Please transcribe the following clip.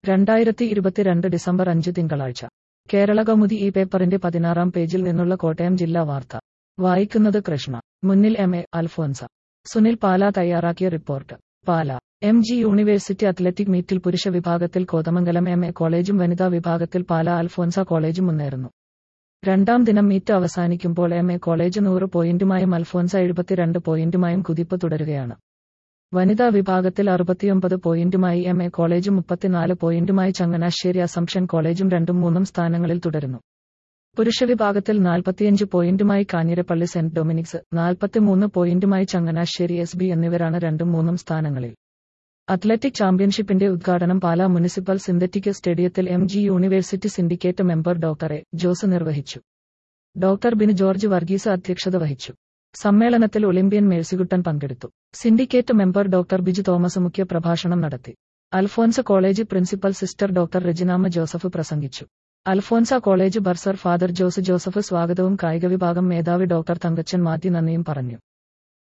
രണ്ടായിരത്തി ഇരുപത്തിരണ്ട് ഡിസംബർ അഞ്ച് തിങ്കളാഴ്ച കേരള കൗമുദി ഈ പേപ്പറിന്റെ പതിനാറാം പേജിൽ നിന്നുള്ള കോട്ടയം ജില്ലാ വാർത്ത വായിക്കുന്നത് കൃഷ്ണ മുന്നിൽ എം എ അൽഫോൻസ സുനിൽ പാല തയ്യാറാക്കിയ report Pala M G university athletic മീറ്റിൽ പുരുഷ വിഭാഗത്തിൽ കോതമംഗലം എം എ കോളേജും വനിതാ വിഭാഗത്തിൽ പാല അൽഫോൻസ കോളേജും മുന്നേറുന്നു രണ്ടാം ദിനം മീറ്റ് അവസാനിക്കുമ്പോൾ എം എ കോളേജ് നൂറ് പോയിന്റുമായും അൽഫോൻസ എഴുപത്തിരണ്ട് പോയിന്റുമായും കുതിപ്പ് തുടരുകയാണ് വനിതാ വിഭാഗത്തിൽ അറുപത്തിയൊമ്പത് പോയിന്റുമായി എം എ കോളേജും മുപ്പത്തിനാല് പോയിന്റുമായി ചങ്ങനാശ്ശേരി അസംഷൻ കോളേജും രണ്ടും മൂന്നും സ്ഥാനങ്ങളിൽ തുടരുന്നു പുരുഷ വിഭാഗത്തിൽ നാൽപ്പത്തിയഞ്ച് പോയിന്റുമായി കാഞ്ഞിരപ്പള്ളി സെന്റ് ഡൊമിനിക്സ് നാൽപ്പത്തിമൂന്ന് പോയിന്റുമായി ചങ്ങനാശ്ശേരി എസ് ബി എന്നിവരാണ് രണ്ടും മൂന്നും സ്ഥാനങ്ങളിൽ അത്ലറ്റിക് ചാമ്പ്യൻഷിപ്പിന്റെ ഉദ്ഘാടനം പാലാ മുനിസിപ്പൽ സിന്തറ്റിക് സ്റ്റേഡിയത്തിൽ M G university syndicate member doctor A Jose നിർവഹിച്ചു ഡോക്ടർ ബിന് ജോർജ് വർഗീസ് അധ്യക്ഷത വഹിച്ചു സമ്മേളനത്തിൽ ഒളിമ്പ്യൻ മേഴ്സികുട്ടൻ പങ്കെടുത്തു syndicate member doctor Biju Thomas മുഖ്യ പ്രഭാഷണം നടത്തി Alphonsa college principal sister doctor Reginamma Joseph പ്രസംഗിച്ചു Alphonsa college bursar father Jose Joseph സ്വാഗതവും കായിക വിഭാഗം മേധാവി ഡോക്ടർ തങ്കച്ചൻ മാറ്റി നന്ദിയും പറഞ്ഞു